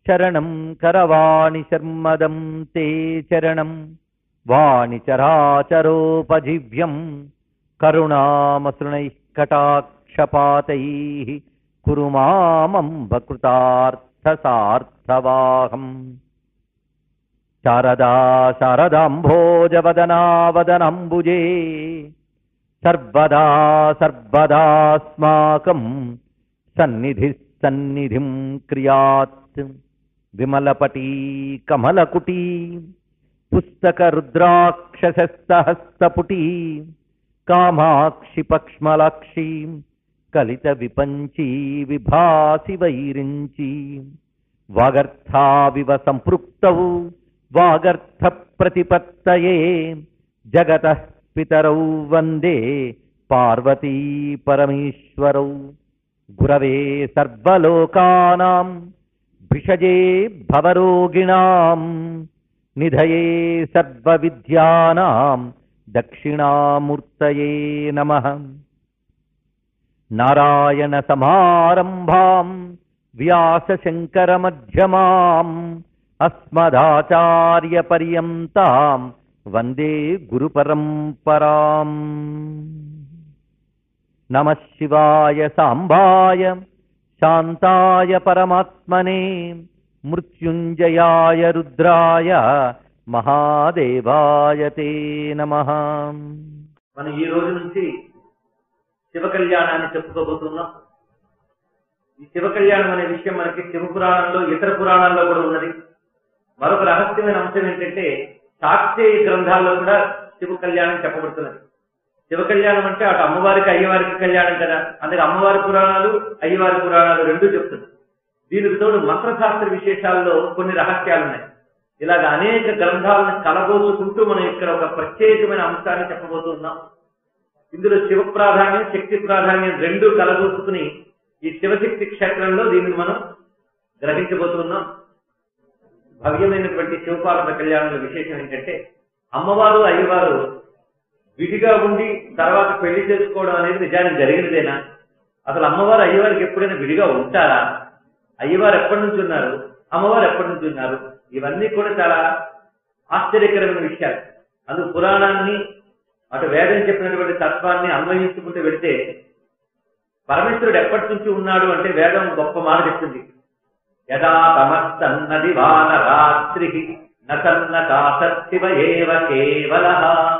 శరణం కరవాణి శర్మదం తే చరణం వాణి చరాచరోపజీవ్యం కరుణామసృణైః కటాక్షపాతైः కురు మామంబకృతార్థసార్థవాహం శారదా శారదాంభోజవదనావదనంబుజే సర్వదా సర్వదాస్మాకం సన్నిధి సన్నిధిం క్రియాత్ విమలపటీ కమలకుటీ పుస్తక రుద్రాక్షసహస్తపుటీ కామాక్షి పక్ష్మలాక్షి కలిత విపంచీ విభాసి వైరించి వాగర్థావివ సంపృక్తౌ వాగర్థ ప్రతిపత్తయే జగత పితరౌ వందే పార్వతీ పరమేశ్వరౌ గురవే సర్వలోకానాం భిషజే భవరోగిణాం నిధయే సర్వవిద్యానాం దక్షిణామూర్తయే నమః నారాయణ సమారంభాం వ్యాసశంకరమధ్యమాం అస్మదాచార్య పర్యంతాం వందే గురు పరంపరాం నమ శివాయ సాంబాయ శాంతాయ పరమాత్మనే మృత్యుంజయాయ రుద్రాయ మహాదేవాయ తే నమః మనం ఈ రోజు నుంచి శివ కళ్యాణాన్ని చెప్పుకోబోతున్నాం ఈ శివ కళ్యాణం అనే విషయం మనకి శివ పురాణంలో ఇతర పురాణాల్లో కూడా ఉన్నది మరొక రహస్యమైన అంశం ఏంటంటే శాక్తేయ గ్రంథాల్లో కూడా శివ కళ్యాణం చెప్పబడుతున్నది శివ కళ్యాణం అంటే అటు అమ్మవారికి అయ్యవారికి కళ్యాణం కదా అందుకే అమ్మవారి పురాణాలు అయ్యవారి పురాణాలు రెండూ చెప్తుంది దీనికి తోడు మంత్రశాస్త్ర విశేషాల్లో కొన్ని రహస్యాలు ఉన్నాయి ఇలాగ అనేక గ్రంథాలను కలబోసుకుంటూ మనం ఇక్కడ ఒక ప్రత్యేకమైన అంశాన్ని చెప్పబోతున్నాం ఇందులో శివ ప్రాధాన్యం శక్తి ప్రాధాన్యం రెండూ కలబోసుకుని ఈ శివశక్తి క్షేత్రంలో దీనిని మనం గ్రహించబోతున్నాం భవ్యమైనటువంటి శివపార్వత కళ్యాణంలో విశేషం ఏంటంటే అమ్మవారు అయ్యవారు విడిగా ఉండి తర్వాత పెళ్లి చేసుకోవడం అనేది నిజానికి జరిగినదేనా అసలు అమ్మవారు అయ్యవారికి ఎప్పుడైనా విడిగా ఉంటారా అయ్యవారు ఎప్పటి నుంచి ఉన్నారు అమ్మవారు ఎప్పటి నుంచి ఉన్నారు ఇవన్నీ కూడా చాలా ఆశ్చర్యకరమైన విషయాలు అందుకు పురాణాన్ని అటు వేదం చెప్పినటువంటి తత్వాన్ని అన్వయించుకుంటూ వెళితే పరమేశ్వరుడు ఎప్పటి నుంచి ఉన్నాడు అంటే వేదం గొప్ప మాట చెప్తుంది యదా తమస్తన్నది వాన రాత్రి నతన్న కాసత్తివ ఏవ కేవల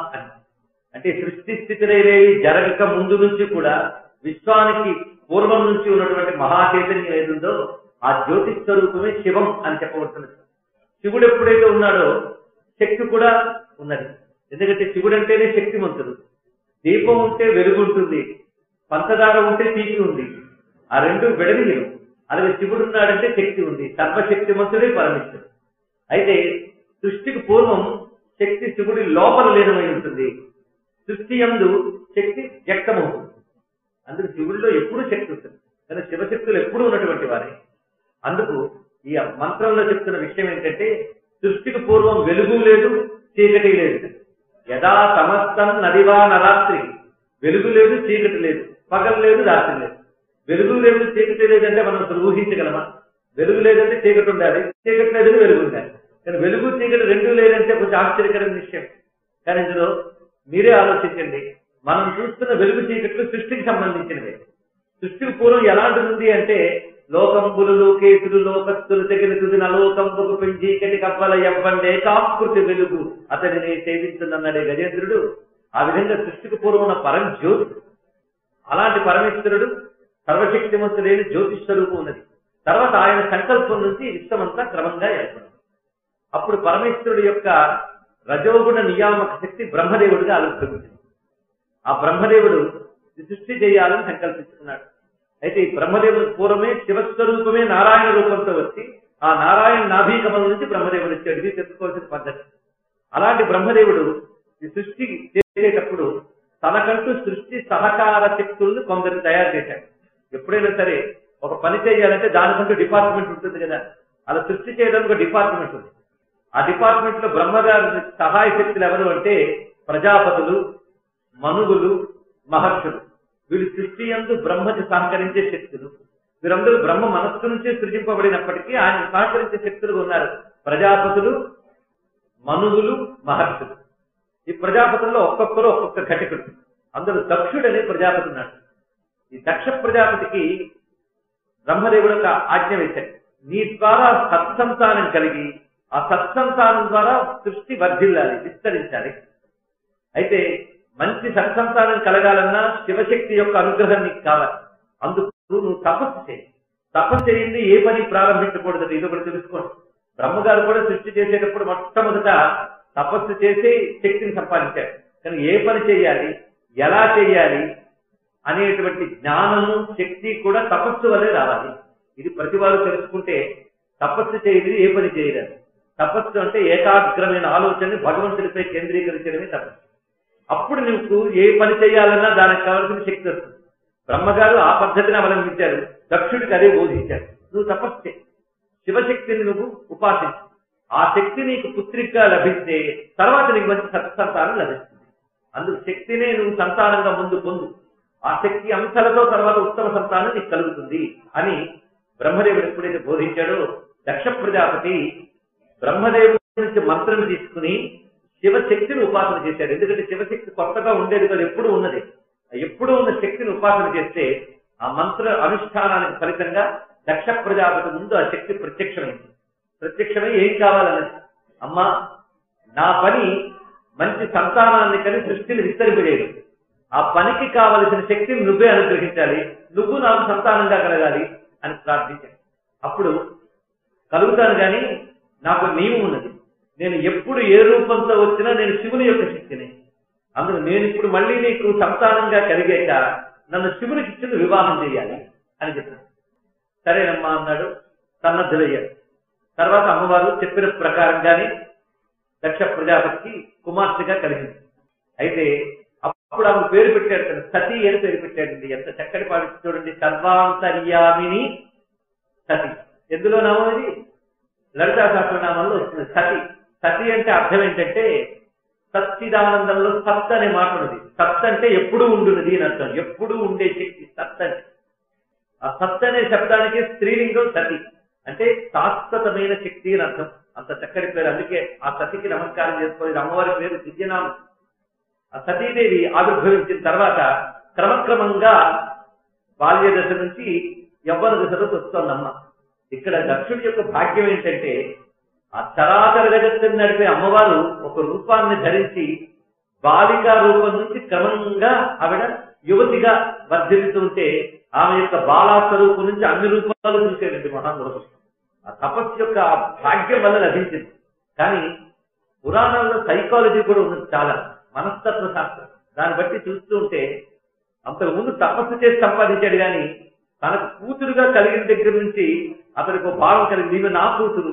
అంటే సృష్టి స్థితిలేవి జరగక ముందు నుంచి కూడా విశ్వానికి పూర్వం నుంచి ఉన్నటువంటి మహాచైతన్యం ఏదుందో ఆ జ్యోతి స్వరూపమే శివం అని చెప్పబడుతున్నది శివుడు ఎప్పుడైతే ఉన్నాడో శక్తి కూడా ఉన్నది ఎందుకంటే శివుడు అంటేనే శక్తివంతుడు దీపం ఉంటే వెలుగు ఉంటుంది పంచదార ఉంటే తీపి ఉంది ఆ రెండు విడదీయరు అలాగే శివుడు ఉన్నాడంటే శక్తి ఉంది సర్వశక్తిమంతుడే పరమేశ్వరుడు అయితే సృష్టికి పూర్వం శక్తి శివుడి లోపల లీనమై ఉంటుంది సృష్టి యందు శక్తి వ్యక్తమవుతుంది అందుకు శివుడిలో ఎప్పుడూ శక్తి ఉంటుంది కానీ శివశక్తులు ఎప్పుడూ ఉన్నటువంటి వారే అందుకు ఈ మంత్రంలో చెప్తున్న విషయం ఏంటంటే సృష్టికి పూర్వం వెలుగు లేదు చీకటి లేదు యథా సమస్తం నదివా నరాత్రి వెలుగు లేదు చీకటి లేదు పగలు లేదు రాత్రి లేదు వెలుగు లేదు చీకటి లేదంటే మనం అసలు ఊహించగలమా వెలుగు లేదంటే చీకటి ఉండాలి చీకటి లేదని వెలుగు ఉండాలి కానీ వెలుగు చీకటి రెండు లేదంటే కొంచెం ఆశ్చర్యకరమైన విషయం కానీ ఇందులో మీరే ఆలోచించండి మనం చూస్తున్న వెలుగు చీకట్లు సృష్టికి సంబంధించినవే సృష్టికి పూర్వం ఎలాంటి ఉంది అంటే లోకంబులు లోకేశులు లోకస్తులు తెగిన తుదిన లోకంబుకు పెంచీకటి కవ్వల ఎవ్వండే కాకృతి వెలుగు అతనిని సేవిస్తుందన్నాడే గజేంద్రుడు ఆ విధంగా సృష్టికి పూర్వం ఉన్న పరంజ్యోతి అలాంటి పరమేశ్వరుడు సర్వశక్తిమంతుడైన జ్యోతిష్ స్వరూపం ఉన్నది తర్వాత ఆయన సంకల్పం నుంచి విశ్వమంతా క్రమంగా ఏర్పడింది అప్పుడు పరమేశ్వరుడు యొక్క రజోగుణ నియామక శక్తి బ్రహ్మదేవుడిగా ఆవిర్భవించింది ఆ బ్రహ్మదేవుడు ఈ సృష్టి చేయాలని సంకల్పించుకున్నాడు అయితే ఈ బ్రహ్మదేవుడు పూర్వమే శివస్వరూపమే నారాయణ రూపంతో వచ్చి ఆ నారాయణ నాభీకమల నుంచి బ్రహ్మదేవుడు వచ్చాడు ఇది తెలుసుకోవాల్సిన పద్ధతి అలాంటి బ్రహ్మదేవుడు ఈ సృష్టి చేసేటప్పుడు తనకంటూ సృష్టి సహకార శక్తుల్ని కొందరు తయారు చేశాడు ఎప్పుడైనా సరే ఒక పని చేయాలంటే దానికంటూ డిపార్ట్మెంట్ ఉంటుంది కదా అలా సృష్టి చేయడానికి ఒక డిపార్ట్మెంట్ ఉంది ఆ డిపార్ట్మెంట్ లో బ్రహ్మగారి సహాయ శక్తులు ఎవరు అంటే ప్రజాపతులు మనువులు మహర్షులు వీళ్ళు సృష్టి యందు బ్రహ్మకి సహకరించే శక్తులు వీరందరూ బ్రహ్మ మనస్సు నుంచే సృజింపబడినప్పటికీ ఆయన సహకరించే శక్తులు ఉన్నారు ప్రజాపతులు మనువులు మహర్షులు ఈ ప్రజాపతుల్లో ఒక్కొక్కరు ఒక్కొక్క ఘటకుడు అందరూ దక్షుడనే ప్రజాపతి ఉన్నాడు ఈ దక్ష ప్రజాపతికి బ్రహ్మదేవుడు ఒక ఆజ్ఞ వేశాడు నీ ద్వారా సత్సంతానం కలిగి ఆ సత్సంతానం ద్వారా సృష్టి వర్ధిల్లాలి విస్తరించాలి అయితే మంచి సత్సంతానం కలగాలన్నా శివశక్తి యొక్క అనుగ్రహం నీకు కావాలి అందుకు నువ్వు తపస్సు చేయి తపస్సు చేయింది ఏ పని ప్రారంభించకూడదు ఇది ఒకటి తెలుసుకోండి బ్రహ్మగారు కూడా సృష్టి చేసేటప్పుడు మొట్టమొదట తపస్సు చేసి శక్తిని సంపాదించారు కానీ ఏ పని చేయాలి ఎలా చేయాలి అనేటువంటి జ్ఞానము శక్తి కూడా తపస్సు వల్లే రావాలి ఇది ప్రతి వారు తెలుసుకుంటే తపస్సు చేయదు ఏ పని చేయలేదు తపస్సు అంటే ఏకాగ్రమైన ఆలోచనని భగవంతుడిపై కేంద్రీకరించడమే తపస్సు అప్పుడు నువ్వు ఏ పని చేయాలన్నా దానికి కావాల్సిన శక్తి వస్తుంది బ్రహ్మగారు ఆ పద్ధతిని అవలంబించారు దక్షుడికి అదే బోధించారు నువ్వు తపస్సు చేయి శివశక్తిని నువ్వు ఉపాసించు ఆ శక్తి నీకు పుత్రికగా లభిస్తే తర్వాత నీకు మంచి సత్సంతానం లభిస్తుంది అందుకు శక్తినే నువ్వు సంతానంగా ముందు పొందు ఆ శక్తి అంశాలతో తర్వాత ఉత్తమ సంతానం నీకు కలుగుతుంది అని బ్రహ్మదేవుడు ఎప్పుడైతే బోధించాడో దక్ష ప్రజాపతి బ్రహ్మదేవుడి నుంచి మంత్రం తీసుకుని శివశక్తిని ఉపాసన చేశాడు ఎందుకంటే శివశక్తి కొత్తగా ఉండేది కదా ఎప్పుడు ఉన్నది ఎప్పుడు ఉన్న శక్తిని ఉపాసన చేస్తే ఆ మంత్ర అనుష్ఠానానికి ఫలితంగా దక్ష ప్రజాపతి ముందు ఆ శక్తి ప్రత్యక్షమైంది ప్రత్యక్షమై ఏం కావాలన్నది అమ్మా నా పని మంచి సంతానాన్ని కని సృష్టిని విస్తరింపజేయడం ఆ పనికి కావలసిన శక్తిని నువ్వే అనుగ్రహించాలి నువ్వు నాకు సంతానంగా కలగాలి అని ప్రార్థించాను అప్పుడు కలుగుతాను కానీ నాకు నియమం ఉన్నది నేను ఎప్పుడు ఏ రూపంతో వచ్చినా నేను శివుని యొక్క శక్తిని అందులో నేను ఇప్పుడు మళ్ళీ నీకు సంతానంగా కలిగాక నన్ను శివునికి ఇచ్చిన వివాహం చేయాలి అని చెప్పాను సరేనమ్మా అన్నాడు సన్నద్ధులయ్యాడు తర్వాత అమ్మవారు చెప్పిన ప్రకారంగానే దక్ష ప్రజాపతికి కుమార్తెగా కలిగింది అయితే అప్పుడు ఆమె పేరు పెట్టాడు కదా సతీ అని పేరు పెట్టాడండి ఎంత చక్కటి పాటి చూడండి సర్వాంతర్యామిని సతి ఎందులో నామం ఇది లలితా సహస్రనామంలో వస్తుంది సతి సతి అంటే అర్థం ఏంటంటే సచ్చిదానందంలో సత్ అనే మాట ఉన్నది సత్ అంటే ఎప్పుడూ ఉండున్నది అని అర్థం ఎప్పుడూ ఉండే శక్తి సత్ అంటే ఆ సత్ అనే శబ్దానికి స్త్రీలింగం సతి అంటే శాశ్వతమైన శక్తి అని అర్థం అంత చక్కటి పేరు అందుకే ఆ సతికి నమస్కారం చేసుకోలేదు అమ్మవారి పేరు దివ్యనామం ఆ సతీదేవి ఆవిర్భవించిన తర్వాత క్రమక్రమంగా బాల్య దశ నుంచి యవ్వన దశలోకి వస్తోందమ్మ ఇక్కడ దక్షుడి యొక్క భాగ్యం ఏంటంటే ఆ చరాచర జగత్తుని నడిపే అమ్మవారు ఒక రూపాన్ని ధరించి బాలికా రూపం నుంచి క్రమంగా ఆవిడ యువతిగా వర్ధిల్లుతుంటే ఆమె యొక్క బాలా స్వరూపం నుంచి అన్ని రూపాలు చూసేదండి మహానుభవం ఆ తపస్సు యొక్క ఆ భాగ్యం వల్ల లభించింది కానీ పురాణాల్లో సైకాలజీ కూడా ఉన్నది చాలా మనస్తత్వ శాస్త్రం దాన్ని బట్టి చూస్తూ ఉంటే అంతకు ముందు తపస్సు చేసి సంపాదించాడు కానీ తనకు కూతురుగా కలిగిన దగ్గర నుంచి అతనికి ఒక భావం కలిగింది ఈమె నా కూతురు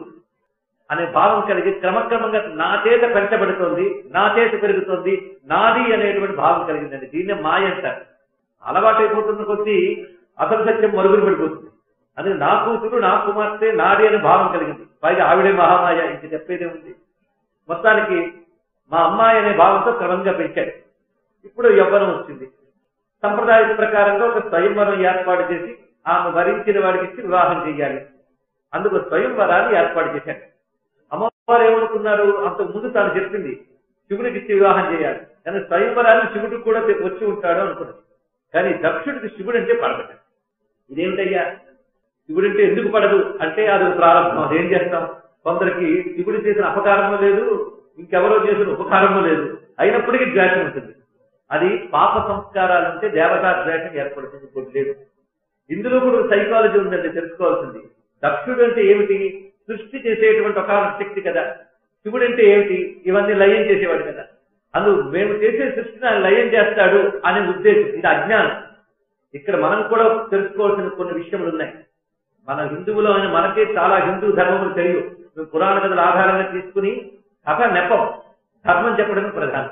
అనే భావం కలిగి క్రమక్రమంగా నా చేత పెంచబడుతోంది నా చేత పెరుగుతోంది నాది అనేటువంటి భావం కలిగిందండి దీన్నే మాయ అంటారు అలవాటైపోతున్న కొద్దీ అసలు సత్యం మరుగులు పడిపోతుంది అది నా కూతురు నా కుమార్తె నాది అనే భావం కలిగింది పైగా ఆవిడే మహామాయ ఇంక చెప్పేదే ఉంది మొత్తానికి మా అమ్మాయి అనే భావంతో క్రమంగా పెంచాడు ఇప్పుడు యవ్వనం వచ్చింది సంప్రదాయ ప్రకారంగా ఒక స్వయంవరం ఏర్పాటు చేసి ఆమె వరించిన వాడికి ఇచ్చి వివాహం చేయాలి అందుకు స్వయంవరాన్ని ఏర్పాటు చేశాడు అమ్మవారు ఏమనుకున్నారు అంతకు ముందు తాను చెప్పింది శివుడికి ఇచ్చి వివాహం చేయాలి కానీ స్వయంవరాన్ని శివుడికి కూడా వచ్చి ఉంటాడు అనుకున్నది కానీ దక్షుడికి శివుడు అంటే పడదు ఇదేమిటయ్యా శివుడంటే ఎందుకు పడదు అంటే అది ఒక ప్రారంభం అదేం చేస్తాం కొందరికి శివుడు చేసిన అపకారము లేదు ఇంకెవరో చేసిన ఉపకారము లేదు అయినప్పటికీ ద్వేషం ఉంటుంది అది పాప సంస్కారాలు ఉంటే దేవతా ద్వేషం ఏర్పడుతుంది ఇప్పుడు లేదు ఇందులో కూడా సైకాలజీ ఉందండి తెలుసుకోవాల్సింది దక్షుడు అంటే ఏమిటి సృష్టి చేసేటువంటి ఒక శక్తి కదా శివుడు అంటే ఏమిటి ఇవన్నీ లయం చేసేవాడు కదా అందు మేము చేసే సృష్టిని ఆయన లయం చేస్తాడు అనే ఉద్దేశం ఇది అజ్ఞానం ఇక్కడ మనం కూడా తెలుసుకోవాల్సిన కొన్ని విషయములు ఉన్నాయి మన హిందువులో అయిన మనకే చాలా హిందూ ధర్మములు తెలియవు మేము పురాణ కథల ఆధారంగా తీసుకుని కథ నెపం ధర్మం చెప్పడమే ప్రధానం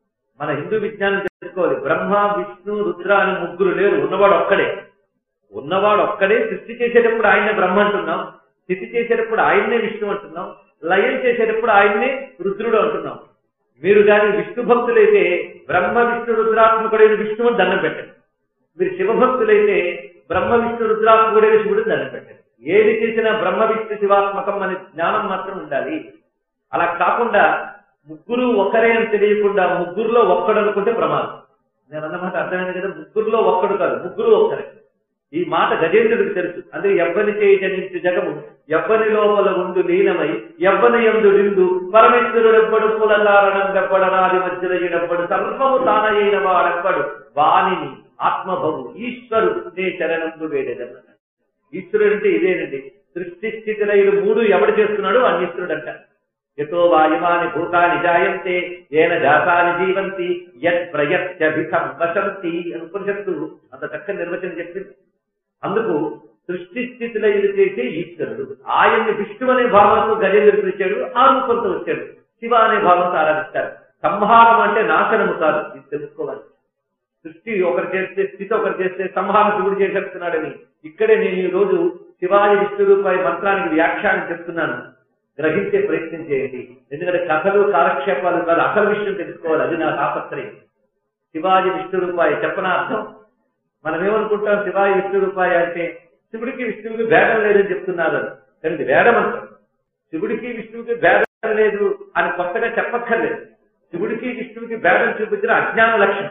మన హిందూ విజ్ఞానం తెలుసుకోవాలి బ్రహ్మ విష్ణు రుద్ర అని ముగ్గురు లేరు ఉన్నవాడు ఒక్కడే ఉన్నవాడు ఒక్కడే సృష్టి చేసేటప్పుడు ఆయన్నే బ్రహ్మ అంటున్నాం స్థితి చేసేటప్పుడు ఆయన్నే విష్ణు అంటున్నాం లయం చేసేటప్పుడు ఆయన్నే రుద్రుడు అంటున్నాం మీరు కానీ విష్ణు భక్తులైతే బ్రహ్మ విష్ణు రుద్రాత్మకుడైన విష్ణువుని దండం పెట్టండి మీరు శివభక్తులైతే బ్రహ్మ విష్ణు రుద్రాత్మకుడే శివుడు దాన్ని పెట్టాడు ఏది చేసినా బ్రహ్మ విష్ణు శివాత్మకం అనే జ్ఞానం మాత్రం ఉండాలి అలా కాకుండా ముగ్గురు ఒకరే అని తెలియకుండా ముగ్గురులో ఒక్కడు అనుకుంటే ప్రమాదం నేను అన్నమాట అర్థమైంది కదా ముగ్గురులో ఒక్కడు కాదు ముగ్గురు ఒక్కరే ఈ మాట గజేంద్రుడికి తెలుసు అందుకే ఎవ్వని చేయి జనించు జగము ఎవ్వని లోపల ఉండు లీనమై ఎవ్వని ఎందు నిండు పరమేశ్వరుడెవ్వడు పులలారణం దెబ్బడనాది మధ్యలో ఈడెవ్వడు సర్వము తానయ్యిన వాడెవ్వడు వాణిని ఆత్మభవు ఈశ్వరు నే శరణందు వేడేదన్నాడు ఈశ్వరుడు అంటే ఇదేనండి సృష్టి స్థితి లయలు మూడు ఎవడు చేస్తున్నాడో ఆ ఈశ్వరుడు అంట యతో వాయుమాని భూతాని జాయంతే ఏన జాతాని జీవంతి యత్ ప్రయత్యభితం వసంతి అని ఉపనిషత్తు అంత చక్కని నిర్వచనం చెప్పింది అందుకు సృష్టి స్థితి లయలు చేసే ఈశ్వరుడు ఆయన్ని విష్ణు అనే భావంతో గజేంద్రుడు పిలిచాడు ఆ రూపంతో వచ్చాడు శివ అనే భావంతో ఆరాధిస్తారు సంహారం అంటే నాశనము కాదు ఇది తెలుసుకోవాలి సృష్టి ఒకరు చేస్తే స్థితి ఒకరు చేస్తే సంహారం శివుడు చేసేస్తున్నాడని ఇక్కడే నేను ఈ రోజు శివాజీ విష్ణు రూపాయి మంత్రానికి వ్యాఖ్యానం చెప్తున్నాను గ్రహించే ప్రయత్నం చేయండి ఎందుకంటే కథలు కాలక్షేపాలు కాదు అసలు విషయం తెలుసుకోవాలి అది నా తాపత్రయం శివాజీ విష్ణు రూపాయి చెప్పనా అర్థం మనం ఏమనుకుంటాం శివాజీ విష్ణు రూపాయి అంటే శివుడికి విష్ణువుకి భేదం లేదని చెప్తున్నారు కానీ ఇది వేదమంత్రం శివుడికి విష్ణువుకి భేదం లేదు అని కొత్తగా చెప్పక్కర్లేదు శివుడికి విష్ణువుకి భేదం చూపించిన అజ్ఞాన లక్షణం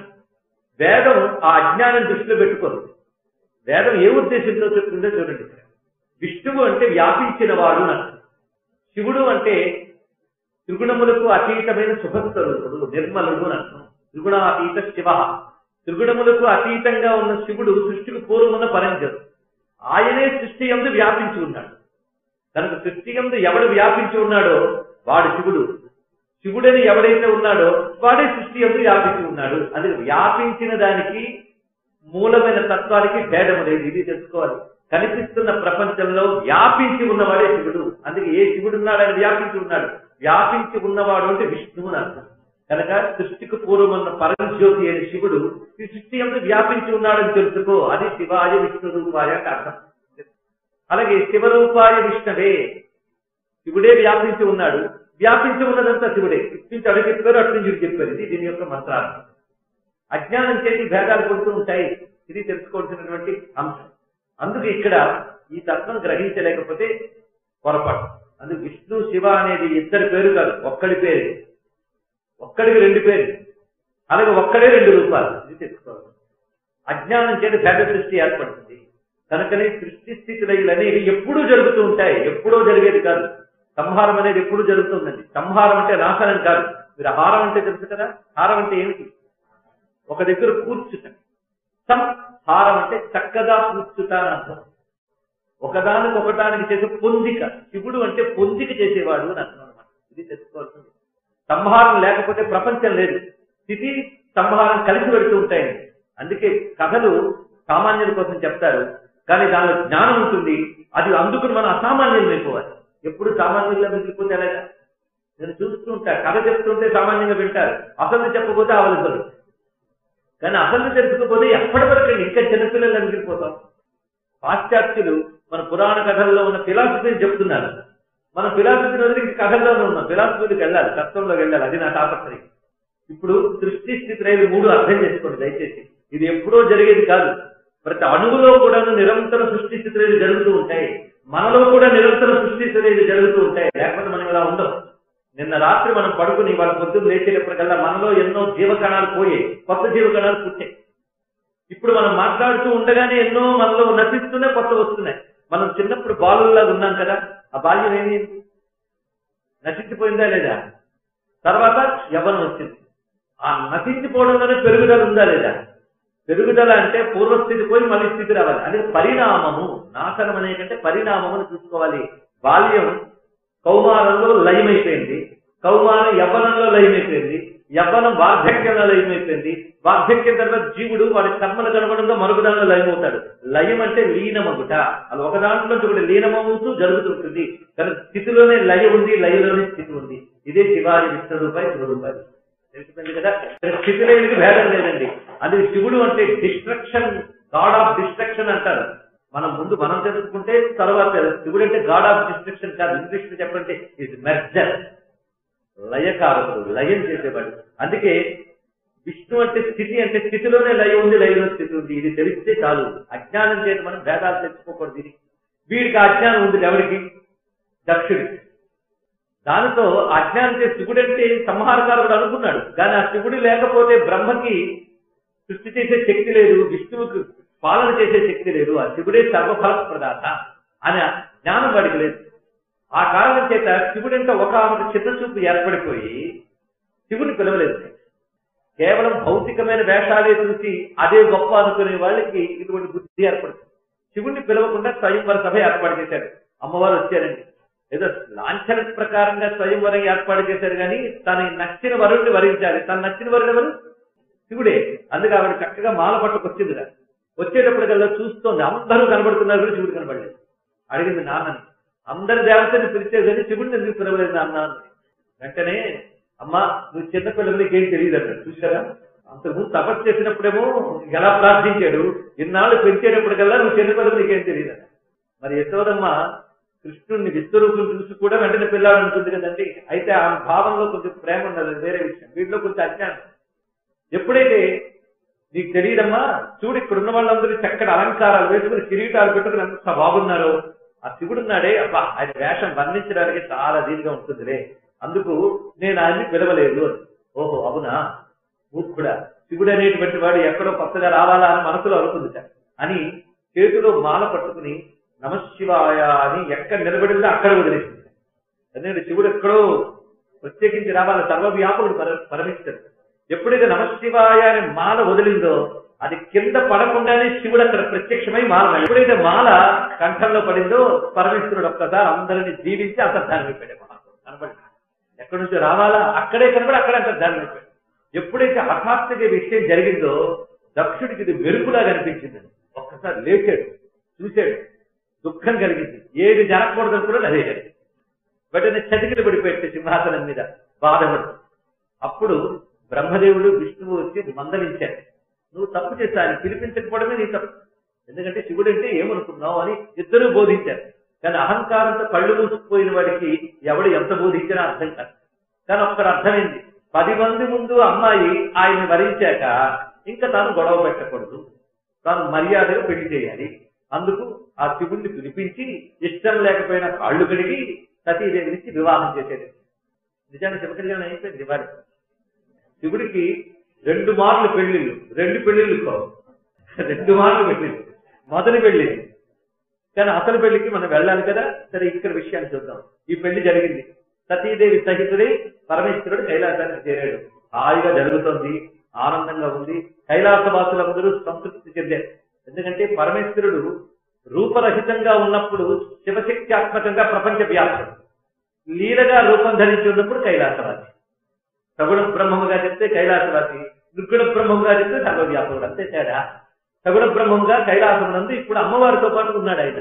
వేదం ఆ అజ్ఞానం దృష్టిలో పెట్టుకోదు వేదం ఏ ఉద్దేశంతో చెప్తుందో చూడండి ఇక్కడ. విష్ణువు అంటే వ్యాపించిన వాడు అని అర్థం శివుడు అంటే త్రిగుణములకు అతీతమైన శుభస్వరూపుడు నిర్మలుడు అని అర్థం త్రిగుణాతీత శివ త్రిగుణములకు అతీతంగా ఉన్న శివుడు సృష్టికి పూర్వమున్న పరంజరు ఆయనే సృష్టి ఎందు వ్యాపించి ఉన్నాడు కనుక సృష్టి ఎందు ఎవడు వ్యాపించి ఉన్నాడో వాడు శివుడు శివుడని ఎవడైతే ఉన్నాడో వాడే సృష్టి ఎందు వ్యాపించి ఉన్నాడు అది వ్యాపించిన దానికి మూలమైన తత్వానికి భేదము లేదు ఇది తెలుసుకోవాలి కనిపిస్తున్న ప్రపంచంలో వ్యాపించి ఉన్నవాడే శివుడు అందుకే ఏ శివుడు ఉన్నాడని వ్యాపించి ఉన్నాడు వ్యాపించి ఉన్నవాడు అంటే విష్ణువు అని అర్థం కనుక సృష్టికి పూర్వమున్న పరంజ్యోతి అయిన శివుడు ఈ సృష్టి ఎందు వ్యాపించి ఉన్నాడని తెలుసుకో అది శివాయ విష్ణు రూపాయ అంటే అర్థం అలాగే శివరూపాయ విష్ణవే శివుడే వ్యాపించి ఉన్నాడు వ్యాపించి ఉన్నదంతా శివుడే ఇప్పించి అడుగు చెప్పారు అటు నుంచి ఇటు చెప్పారు ఇది దీని యొక్క మంత్రార్థం అజ్ఞానం చేసి భేదాలు కొడుతూ ఉంటాయి ఇది తెలుసుకోవాల్సినటువంటి అంశం అందుకు ఇక్కడ ఈ తత్వం గ్రహించలేకపోతే పొరపాటు అందుకు విష్ణు శివ అనేది ఇద్దరి పేరు కాదు ఒక్కడి పేరు ఒక్కడికి రెండు పేరు అలాగే ఒక్కడే రెండు రూపాలు ఇది తెలుసుకోవాలి అజ్ఞానం చేత భేద సృష్టి ఏర్పడుతుంది కనుకనే సృష్టి స్థితులు అనేవి ఎప్పుడూ జరుగుతూ ఉంటాయి ఎప్పుడో జరిగేది కాదు సంహారం అనేది ఎప్పుడు జరుగుతుందండి సంహారం అంటే నాశనం కాదు మీరు హారం అంటే తెలుసు కదా హారం అంటే ఏమిటి ఒక దగ్గర కూర్చుట సంహారం అంటే చక్కగా కూర్చుట అని అర్థం ఒకదానికి ఒకటానికి చేసే పొందిక శివుడు అంటే పొందిక చేసేవాడు అని అర్థం అనమాట ఇది తెలుసుకోవాల్సింది సంహారం లేకపోతే ప్రపంచం లేదు స్థితి సంహారం కలిసి పెడుతూ ఉంటాయండి అందుకే కథలు సామాన్యుల కోసం చెప్తారు కానీ దానిలో జ్ఞానం ఉంటుంది అది అందుకుని మనం అసామాన్యం అయిపోవాలి ఎప్పుడు సామాన్యంగా మిగిలిపోతే ఎలాగా నేను చూస్తూ ఉంటా కథ చెప్తుంటే సామాన్యంగా వింటారు అసలు చెప్పకపోతే అవలసలు కానీ అసలు తెలుసుకోకపోతే ఎప్పటి వరకు ఇంకా చిన్నపిల్లలు మిగిలిపోతాం పాశ్చాత్యులు మన పురాణ కథల్లో ఉన్న ఫిలాసఫీని చెప్తున్నారు మన ఫిలాసఫీ వదిలి ఇంక కథల్లోనే ఉన్నాం ఫిలాసఫీకి వెళ్ళాలి తత్వంలోకి వెళ్ళాలి అది నా తాపత్రయం ఇప్పుడు సృష్టి స్థితి రేవి మూడు అర్థం చేసుకోండి దయచేసి ఇది ఎప్పుడో జరిగేది కాదు ప్రతి అణువులో కూడా నిరంతర సృష్టి స్థితి రేవి జరుగుతూ ఉంటాయి మనలో కూడా నిరంతర సృష్టి స్థితి జరుగుతూ ఉంటాయి లేకపోతే మనం ఇలా ఉండం నిన్న రాత్రి మనం పడుకుని వాళ్ళ పొద్దున్న లేచేటప్పటికల్లా మనలో ఎన్నో జీవకణాలు పోయాయి కొత్త జీవకణాలు పుట్టాయి ఇప్పుడు మనం మాట్లాడుతూ ఉండగానే ఎన్నో మనలో నశిస్తున్నాయి కొత్త వస్తున్నాయి మనం చిన్నప్పుడు బాలుల్లాగా ఉన్నాం కదా ఆ బాల్యం ఏమి నశించిపోయిందా లేదా తర్వాత యవ్వనం వచ్చింది ఆ నశించిపోవడంలోనే పెరుగుదల ఉందా లేదా పెరుగుదల అంటే పూర్వస్థితి పోయి మళ్ళీ స్థితి రావాలి అది పరిణామము నాశనం అనే కంటే పరిణామమును చూసుకోవాలి బాల్యం కౌమారంలో లయమైపోయింది కౌమారం యవ్వనంలో లయమైపోయింది యవ్వనం వార్ధక్యంలో లయమైపోయింది వార్ధక్యం తర్వాత జీవుడు వాడి కర్మల కనబడంలో మరుగుదలలో లయమవుతాడు లయం అంటే లీనమగుట అది ఒక దాంట్లో ఒకటి లీనమవుతూ జరుగుతుంటుంది కానీ స్థితిలోనే లయ ఉంది లయలోనే స్థితి ఉంది ఇదే శివాజీ విష్ణు రూపాయి శివ రూపాయి తెలిసిపోయింది కదా ఇక్కడ స్థితి లేనికి భేదం లేదండి అది శివుడు అంటే డిస్ట్రక్షన్ గాడ్ ఆఫ్ డిస్ట్రక్షన్ అంటారు మనం ముందు మనం తెలుసుకుంటే తర్వాత శివుడు అంటే గాడ్ ఆఫ్ డిస్ట్రక్షన్ కాదు ఇంగ్లీష్ లో చెప్పంటే ఇస్ మెర్జర్ లయకారకుడు లయం చేసేవాడు అందుకే విష్ణు అంటే స్థితి అంటే స్థితిలోనే లయ ఉంది లయలో స్థితి ఉంది ఇది తెలిస్తే చాలు అజ్ఞానం చేత మనం భేదాలు తెచ్చుకోకూడదు ఇది వీడికి ఆ అజ్ఞానం ఉంది ఎవరికి దక్షుడికి దానితో అజ్ఞానం చేసి శివుడంటే సంహారకారుడు అనుకున్నాడు కానీ ఆ శివుడు లేకపోతే బ్రహ్మకి సృష్టి చేసే శక్తి లేదు విష్ణువుకి పాలన చేసే శక్తి లేదు ఆ శివుడే సర్వఫల ప్రదాత అనే జ్ఞానం వాడికి లేదు ఆ కారణం చేత శివుడంటే ఒక ఆమెకు చిత్తచూపు ఏర్పడిపోయి శివుని పిలవలేదు కేవలం భౌతికమైన వేషాలే చూసి అదే గొప్ప అనుకునే వాళ్ళకి ఇటువంటి బుద్ధి ఏర్పడుతుంది శివుణ్ణి పిలవకుండా స్వయంవర సభ ఏర్పాటు చేశారు అమ్మవారు వచ్చారండి ఏదో లాంఛన ప్రకారంగా స్వయంవరం ఏర్పాటు చేశారు కానీ తన నచ్చిన వరుణ్ణి వరించాలి తన నచ్చిన వరుడు ఎవరు శివుడే అందుకే ఆవిడ చక్కగా మాల పట్టుకొచ్చిందిరా వచ్చేటప్పటికల్లా చూస్తోంది అందరూ కనబడుతున్నారు కానీ శివుడు కనబడలేదు అడిగింది నాన్నని అందరి దేవతని పిలిచే కానీ శివుడిని ఎందుకు పిలవలేదు నాన్న అని. వెంటనే అమ్మా నువ్వు చిన్న పిల్లలు నీకేం తెలియదు అన్నాడు చూసారా అంతకుముందు తపస్సు చేసినప్పుడేమో ఎలా ప్రార్థించాడు ఇన్నాళ్ళు పెంచేటప్పటికల్లా నువ్వు చిన్న పిల్లలు నీకేం తెలియదు అన్నాడు. మరి యశోదమ్మ కృష్ణుడిని విశ్వరూపం చూసి కూడా వెంటనే పిల్లాడు ఉంటుంది కదండి అయితే ఆ భావంలో కొంచెం ప్రేమ ఉన్నది అది వేరే విషయం వీటిలో కొంచెం అజ్ఞానం ఎప్పుడైతే నీకు తెలియదమ్మా చూడు ఇక్కడ ఉన్న వాళ్ళందరూ చక్కటి అలంకారాలు వేసుకుని కిరీటాలు పెట్టుకుని ఎంత బాగున్నారో ఆ శివుడున్నాడే అబ్బా ఆయన వేషం వర్ణించడానికి చాలా దీనిగా ఉంటుందిలే అందుకు నేను ఆయన్ని పిలవలేదు అని ఓహో అవునా మూర్ఖుడా శివుడు అనేటువంటి వాడు ఎక్కడో కొత్తగా రావాలా అని మనసులో అనుకుంది అని చేతిలో మాల పట్టుకుని నమశివాయ అని ఎక్కడ నిలబడిందో అక్కడ వదిలేసింది ఎందుకంటే శివుడు ఎక్కడో ప్రత్యేకించి రావాలి సర్వవ్యాపుడు పర పరమిస్తాడు ఎప్పుడైతే నమశివాయ అని మాల వదిలిందో అది కింద పడకుండానే శివుడు అక్కడ ప్రత్యక్షమై మాల ఎప్పుడైతే మాల కంఠంలో పడిందో పరమేశ్వరుడు ఒక్కసారి అందరిని జీవించి అంతర్ధానం అయిపోయాడు మహాత్ముడు కనబడి ఎక్కడి నుంచి రావాలా అక్కడే కనబడి అక్కడ అంతర్ధానం అయిపోయాడు ఎప్పుడైతే హఠాత్తుగా ఈ విషయం జరిగిందో దక్షుడికి ఇది మెరుపులా కనిపించింది ఒక్కసారి లేచాడు చూశాడు దుఃఖం కలిగింది ఏది జరగకూడదు అనుకున్నాడు అదే జరిగింది వెంటనే చతికిలు పడిపోయాడు సింహాసనం మీద బాధపడు అప్పుడు బ్రహ్మదేవుడు విష్ణువు వచ్చి మందలించాడు నువ్వు తప్పు చేశా ఆయన పిలిపించకపోవడమే నీ తప్పు ఎందుకంటే శివుడు అంటే ఏమనుకున్నావు అని ఇద్దరూ బోధించారు కానీ అహంకారంతో కళ్ళు మూసుకుపోయిన వాడికి ఎవడు ఎంత బోధించినా అర్థం కాదు కానీ ఒక్కడు అర్థమైంది పది మంది ముందు అమ్మాయి ఆయన్ని వరించాక ఇంకా తాను గొడవ పెట్టకూడదు తాను మర్యాదగా పెళ్లి చేయాలి అందుకు ఆ శివుణ్ణి పిలిపించి ఇష్టం లేకపోయినా కాళ్ళు కడిగి సతీదేవినిచ్చి వివాహం చేసేది నిజానికి శివ కళ్యాణం అయిపోయింది ఇవాళ శివుడికి రెండు మార్లు పెళ్లిళ్ళు రెండు పెళ్లిళ్ళు కావు రెండు మార్లు పెళ్లిళ్ళు మొదటి పెళ్లి కానీ అసలు పెళ్లికి మనం వెళ్ళాలి కదా సరే ఇక్కడ విషయాన్ని చూద్దాం ఈ పెళ్లి జరిగింది సతీదేవి సహితుడై పరమేశ్వరుడు కైలాసానికి చేరాడు హాయిగా జరుగుతోంది ఆనందంగా ఉంది కైలాసవాసులందరూ సంతృప్తి చెందారు ఎందుకంటే పరమేశ్వరుడు రూపరహితంగా ఉన్నప్పుడు శివశక్త్యాత్మకంగా ప్రపంచ వ్యాప్తం లీలగా రూపం ధరించి ఉన్నప్పుడు కైలాసవాసి సగుణ బ్రహ్మముగా చెప్తే కైలాసవాసి నిర్గుణ బ్రహ్మముగా చెప్తే సర్వవ్యాపకుడు అంతే తేడా సగుణ బ్రహ్మంగా కైలాసమునందు ఇప్పుడు అమ్మవారితో పాటు ఉన్నాడు ఆయన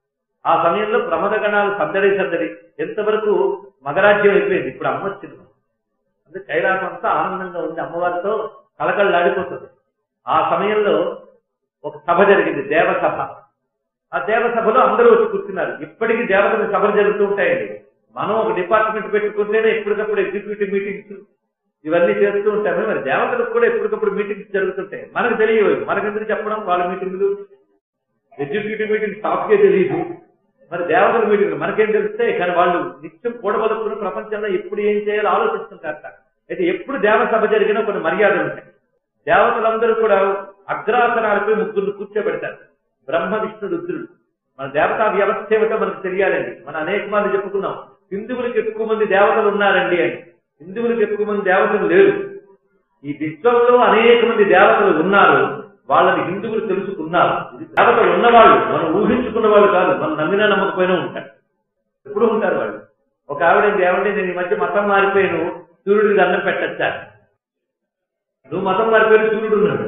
ఆ సమయంలో ప్రమద గణాలు సందడి సందడి ఎంతవరకు మగరాజ్యం అయిపోయింది ఇప్పుడు అమ్మ వచ్చింది అంటే కైలాసం అంతా ఆనందంగా ఉంది అమ్మవారితో కలకళ్ళాడిపోతుంది ఆ సమయంలో ఒక సభ జరిగింది దేవసభ ఆ దేవసభలో అందరూ వచ్చి కూర్చున్నారు ఇప్పటికీ దేవతల సభలు జరుగుతూ ఉంటాయండి మనం ఒక డిపార్ట్మెంట్ పెట్టుకుంటేనే ఎప్పటికప్పుడు ఎగ్జిక్యూటివ్ మీటింగ్స్ ఇవన్నీ చేస్తూ ఉంటాము మరి దేవతలకు కూడా ఎప్పటికప్పుడు మీటింగ్స్ జరుగుతుంటాయి మనకు తెలియవు మనకెందుకు చెప్పడం వాళ్ళ మీటింగ్లు ఎగ్జిక్యూటివ్ మీటింగ్ టాప్కే తెలియదు మరి దేవతల మీటింగ్ మనకేం తెలుస్తాయి కానీ వాళ్ళు నిత్యం కూడబలుకున్న ప్రపంచంలో ఎప్పుడు ఏం చేయాలో ఆలోచిస్తుంటారట అయితే ఎప్పుడు దేవసభ జరిగినా కొన్ని మర్యాదలు ఉంటాయి దేవతలందరూ కూడా అగ్రాసనాలపై ముగ్గురు కూర్చోబెడతారు బ్రహ్మ విష్ణు రుద్రుడు మన దేవతా వ్యవస్థ ఏమిటో మనకు తెలియాలండి మనం అనేక మంది చెప్పుకున్నాం హిందువులకు ఎక్కువ మంది దేవతలు ఉన్నారండి అని హిందువులకు ఎక్కువ మంది దేవతలు లేరు ఈ విశ్వంలో అనేక మంది దేవతలు ఉన్నారు వాళ్ళని హిందువులు తెలుసుకున్నారు ఇది దేవతలు ఉన్నవాళ్ళు మనం ఊహించుకున్న వాళ్ళు కాదు మనం నమ్మినా నమ్మకపోయినా ఉంటారు ఎప్పుడు ఉంటారు వాళ్ళు ఒక ఆవిడ ఏమంటే నేను ఈ మధ్య మతం మారిపోయాను సూర్యుడికి దండం పెట్టచ్చా నువ్వు మతం మారిపోయిన సూర్యుడు ఉన్నాడు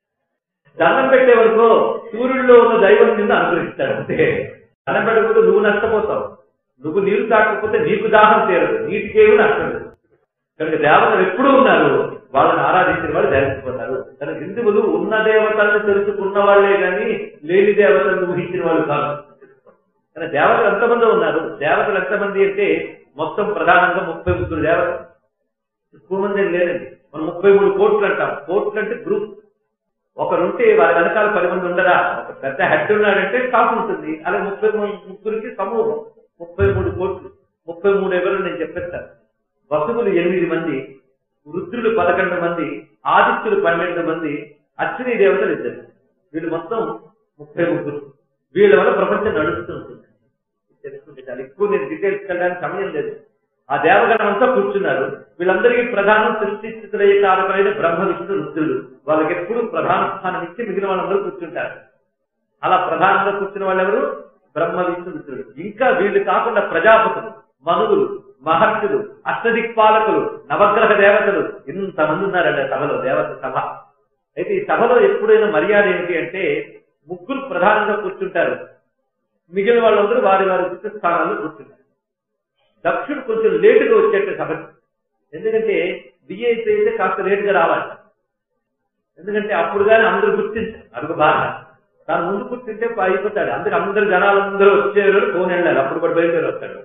దండం పెట్టే వరకు సూర్యుడిలో ఉన్న దైవం కింద అనుగ్రహిస్తాడు అంతే దండం పెట్టకపోతే నువ్వు నష్టపోతావు నువ్వు నీరు తాకపోతే నీకు దాహం తీరదు నీటికేమి నష్టం లేదు కనుక దేవతలు ఎప్పుడు ఉన్నారు వాళ్ళని ఆరాధించిన వాళ్ళు ధరించిపోతారు కనుక హిందువులు ఉన్న దేవతలను తెలుసుకున్న వాళ్ళే గాని లేని దేవతలను ఊహించిన వాళ్ళు కాదు కానీ దేవతలు ఎంతమంది ఉన్నారు దేవతలు ఎంతమంది అంటే మొత్తం ప్రధానంగా ముప్పై ముగ్గురు దేవతలు ఎక్కువ మంది ఏం లేదండి మనం ముప్పై మూడు కోట్లు అంటాం కోట్లు అంటే గ్రూప్ ఒకరుంటే వారి వెనకాల పది మంది ఉండరా ఒక పెద్ద హెడ్ ఉన్నాడంటే స్టాఫ్ ఉంటుంది అలాగే ముప్పై మూడు ముగ్గురికి సమూహం ముప్పై మూడు కోట్లు ముప్పై మూడు ఎవరు నేను చెప్పేస్తాను వసువులు ఎనిమిది మంది వృద్ధులు పదకొండు మంది ఆదిత్యులు పన్నెండు మంది అశ్విని దేవతలు ఇద్దరు వీళ్ళు మొత్తం ముప్పై ముగ్గురు వీళ్ళ వల్ల ప్రపంచం నడుస్తూ ఉంటుంది తెలుసుకుంటే చాలా ఎక్కువ నేను డీటెయిల్స్ వెళ్ళడానికి సమయం లేదు ఆ దేవగణం అంతా కూర్చున్నారు వీళ్ళందరికీ ప్రధానం సృష్టిస్థితులయ్యే కారకులైన బ్రహ్మ విష్ణు రుద్రులు వాళ్ళకి ఎప్పుడు ప్రధాన స్థానం ఇచ్చి మిగిలిన వాళ్ళందరూ కూర్చుంటారు అలా ప్రధానంగా కూర్చున్న వాళ్ళు ఎవరు బ్రహ్మ విష్ణు రుద్రులు ఇంకా వీళ్ళు కాకుండా ప్రజాపతులు మనువులు మహర్షులు అష్టదిక్పాలకులు నవగ్రహ దేవతలు ఇంతమంది ఉన్నారండి ఆ సభలో దేవత సభ అయితే ఈ సభలో ఎప్పుడైనా మర్యాద ఏమిటి అంటే ముగ్గురు ప్రధానంగా కూర్చుంటారు మిగిలిన వాళ్ళందరూ వారి వారి ఉచిత స్థానాల్లో కూర్చుంటారు దక్షుడు కొంచెం లేటుగా వచ్చేట సభకి ఎందుకంటే విఐపి అయితే కాస్త లేటుగా రావాలి ఎందుకంటే అప్పుడు కానీ అందరూ గుర్తించారు అడుగు బాగా తాను ముందు కూర్చుంటే అయిపోతాడు అందుకే అందరు జనాలందరూ వచ్చేవారు ఫోన్ వెళ్ళాలి అప్పుడు కూడా బయలుదేరి వస్తాడు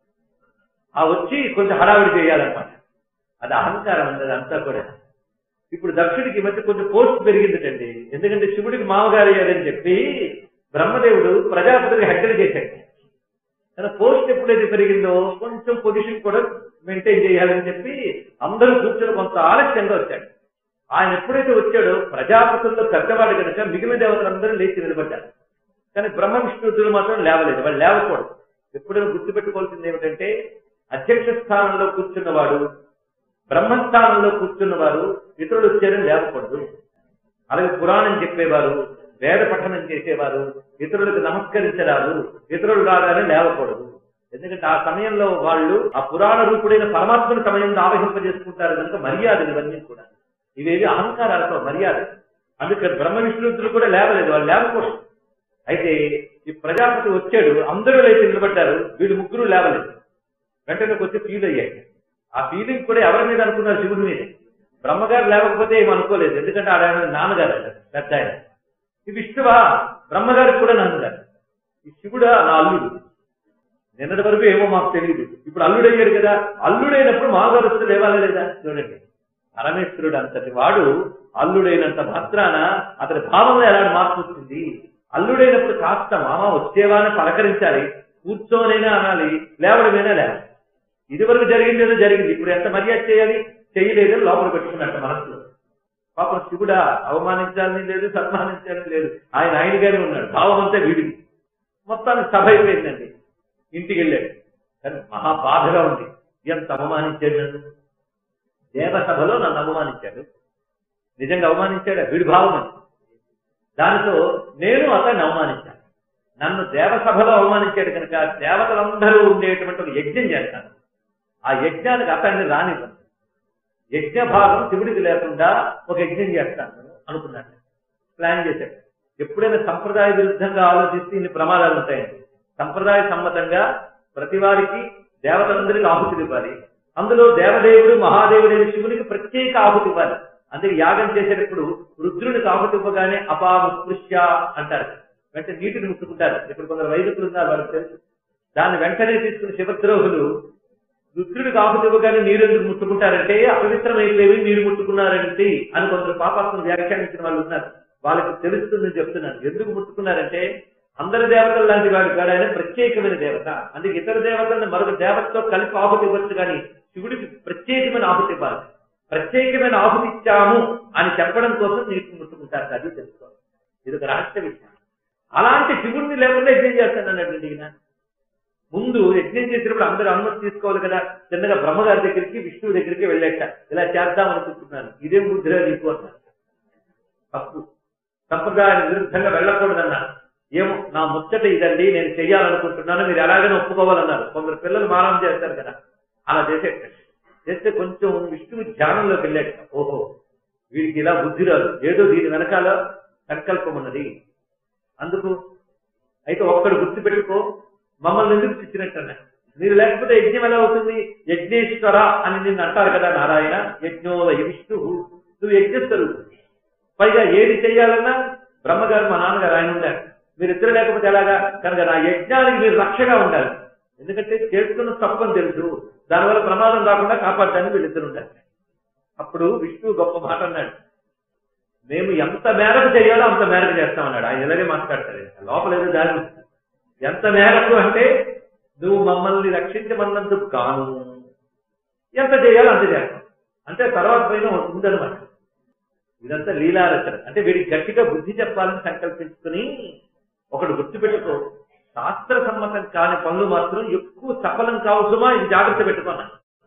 ఆ వచ్చి కొంచెం హడావిడి చేయాలన్నమాట అది అహంకారం అండి అంతా కూడా ఇప్పుడు దక్షుడికి ఈ మధ్య కొంచెం పోస్ట్ పెరిగిందిటండి ఎందుకంటే శివుడికి మామగారు అయ్యారని చెప్పి బ్రహ్మదేవుడు ప్రజాపతికి హెచ్చరిక చేశాడు కానీ పోస్ట్ ఎప్పుడైతే పెరిగిందో కొంచెం పొజిషన్ కూడా మెయింటైన్ చేయాలని చెప్పి అందరూ కూర్చొని కొంత ఆలస్యంగా వచ్చాడు ఆయన ఎప్పుడైతే వచ్చాడో ప్రజాపతుల్లో పెద్దవాడు కనుక మిగిలిన దేవతలందరూ లేచి నిలబడ్డారు కానీ బ్రహ్మ విష్ణుతులు మాత్రం లేవలేదు వాళ్ళు లేవకూడదు ఎప్పుడైనా గుర్తుపెట్టుకోవాల్సింది ఏమిటంటే అధ్యక్ష స్థానంలో కూర్చున్నవాడు బ్రహ్మస్థానంలో కూర్చున్నవారు ఇతరులు వచ్చారని లేవకూడదు అలాగే పురాణం చెప్పేవారు వేద పఠనం చేసేవారు ఇతరులకు నమస్కరించరాదు ఇతరులు రాగానే లేవకూడదు ఎందుకంటే ఆ సమయంలో వాళ్ళు ఆ పురాణ రూపుడైన పరమాత్మని సమయంలో ఆవహింపజేసుకుంటారు కనుక మర్యాదలు ఇవన్నీ కూడా ఇవేవి అహంకారాలతో మర్యాద అందుకని బ్రహ్మ విష్ణువులు కూడా లేవలేదు వాళ్ళు లేవకూడదు అయితే ఈ ప్రజాపతి వచ్చాడు అందరూ లేచి నిలబడ్డారు వీళ్ళు ముగ్గురు లేవలేదు వెంటనే వచ్చి ఫీల్ అయ్యాయి ఆ ఫీలింగ్ కూడా ఎవరి మీద అనుకున్నారు శివుడి మీద బ్రహ్మగారు లేవకపోతే ఏం అనుకోలేదు ఎందుకంటే ఆడ నాన్నగారు ఆయన, పెద్ద ఆయన ఈ విష్ణువా బ్రహ్మగారికి కూడా నాన్నగారు ఈ శివుడా నా అల్లుడు నిన్నటి వరకు ఏమో మాకు తెలియదు ఇప్పుడు అల్లుడయ్యాడు కదా అల్లుడైనప్పుడు మామగారు వస్తే లేవాలా లేదా చూడండి పరమేశ్వరుడు అంతటి వాడు అల్లుడైనంత మాత్రాన అతని భావంలో ఎలాంటి మార్పు వచ్చింది అల్లుడైనప్పుడు కాస్త మామ వచ్చేవా అని పలకరించాలి కూర్చోనైనా అనాలి లేవడమైనా లేవాలి ఇది వరకు జరిగింది ఏదో జరిగింది ఇప్పుడు ఎంత మర్యాద చేయాలి చేయలేదని లోపల పెట్టుకున్నట్టు మనసులో పాపం శివుడా అవమానించాలని లేదు సన్మానించాలని లేదు ఆయన ఆయనగానే ఉన్నాడు భావం అంతా వీడిది మొత్తానికి సభ అయిపోయిందండి ఇంటికి వెళ్ళాడు కానీ మహా బాధగా ఉంది ఎంత అవమానించాడు నన్ను దేవసభలో నన్ను అవమానించాడు నిజంగా అవమానించాడు వీడి భావం అది దానితో నేను అతన్ని అవమానించాను నన్ను దేవసభలో అవమానించాడు కనుక దేవతలందరూ ఉండేటువంటి ఒక యజ్ఞం చేస్తాను ఆ యజ్ఞానికి అతన్ని రానివ్వను యజ్ఞ భాగం శివుడికి లేకుండా ఒక యజ్ఞం చేస్తాను అనుకున్నాడు ప్లాన్ చేశాడు ఎప్పుడైనా సంప్రదాయ విరుద్ధంగా ఆలోచిస్తే ఇన్ని ప్రమాదాలు ఉంటాయండి సంప్రదాయ సమ్మతంగా ప్రతి వారికి దేవతలందరికీ ఆహుతులు ఇవ్వాలి అందులో దేవదేవుడు మహాదేవుడైన శివునికి ప్రత్యేక ఆహుతి ఇవ్వాలి అందుకే యాగం చేసేటప్పుడు రుద్రునికి ఆహుతి ఇవ్వగానే అపాముస్పృశ్య అంటారు వెంటనే నీటిని ముట్టుకుంటారు ఇప్పుడు కొందరు వైదికులు ఉన్నారు వాళ్ళకి తెలుసు దాన్ని వెంటనే తీసుకుని శివద్రోహులు రుద్రుడికి ఆహుతి ఇవ్వగానే నీరు ఎందుకు ముట్టుకుంటారంటే అపవిత్రమైపోయి నీరు ముట్టుకున్నారంటే అని కొందరు పాపాత్మను వ్యాఖ్యానించిన వాళ్ళు ఉన్నారు వాళ్ళకి తెలుస్తుందని చెప్తున్నాను ఎందుకు ముట్టుకున్నారంటే అందరి దేవతలు లాంటి వాడు కాదు ఆయన ప్రత్యేకమైన దేవత అందుకే ఇతర దేవతలను మరొక దేవతతో కలిపి ఆహుతి ఇవ్వచ్చు కానీ శివుడికి ప్రత్యేకమైన ఆహుతి ఇవ్వాలి ప్రత్యేకమైన ఆహుతి ఇచ్చాము అని చెప్పడం కోసం నీటిని ముట్టుకుంటారు అది తెలుసుకోవాలి ఇది ఒక రహస్య విషయం అలాంటి శివుడిని లేకుండా యజ్ఞం చేస్తానన్నాడు ఈయన ముందు యజ్ఞం చేసినప్పుడు అందరూ అనుమతి తీసుకోవాలి కదా చిన్నగా బ్రహ్మగారి దగ్గరికి విష్ణువు దగ్గరికి వెళ్ళాక ఇలా చేద్దాం అనుకుంటున్నాను ఇదేం బుద్ధిరా నీకు అన్నారు తప్పు సంప్రదాయానికి విరుద్ధంగా వెళ్ళకూడదన్నా ఏమో నా ముచ్చట ఇదండి నేను చెయ్యాలనుకుంటున్నాను మీరు ఎలాగైనా ఒప్పుకోవాలన్నారు కొందరు పిల్లలు మారం చేస్తారు కదా అలా చేసేట చేస్తే కొంచెం విష్ణువు ధ్యానంలోకి వెళ్ళాక ఓహో వీడికి ఇలా బుద్ధి రాదు ఏదో దీని వెనకాల సంకల్పం ఉన్నది అందుకు అయితే ఒక్కడు గుర్తుపెట్టుకో మమ్మల్ని ఎందుకు తెచ్చినట్టన్నా మీరు లేకపోతే యజ్ఞం ఎలా అవుతుంది యజ్ఞేశ్వర అని నిన్ను అంటారు కదా నారాయణ యజ్ఞో వై విష్ణు నువ్వు యజ్ఞస్థరుడు పైగా ఏది చెయ్యాలన్నా బ్రహ్మగారు మా నాన్నగారు ఆయన ఉండారు మీరు ఇద్దరు లేకపోతే ఎలాగా కనుక నా యజ్ఞానికి మీరు రక్షగా ఉండాలి ఎందుకంటే చేస్తున్న తప్పని తెలుసు దానివల్ల ప్రమాదం రాకుండా కాపాడడానికి వీళ్ళిద్దరు ఉండాలి అప్పుడు విష్ణువు గొప్ప మాట అన్నాడు మేము ఎంత మేరకు చేయాలో అంత మేరకు చేస్తామన్నాడు ఆయన ఇలాగే మాట్లాడతాడు లోపల ఏదో దారి ఉంది. ఎంత మేరకు అంటే నువ్వు మమ్మల్ని రక్షించమన్నందుకు కాను ఎంత చేయాలో అంత చేస్తాం అంటే తర్వాత పైన ఉందన్నమాట ఇదంతా లీలారచన అంటే వీడికి గట్టిగా బుద్ధి చెప్పాలని సంకల్పించుకుని ఒకడు గుర్తుపెట్టుకో శాస్త్ర సమ్మతం కాని పనులు మాత్రం ఎక్కువ సఫలం కావచ్చుమా ఇది జాగ్రత్త పెట్టుకున్నా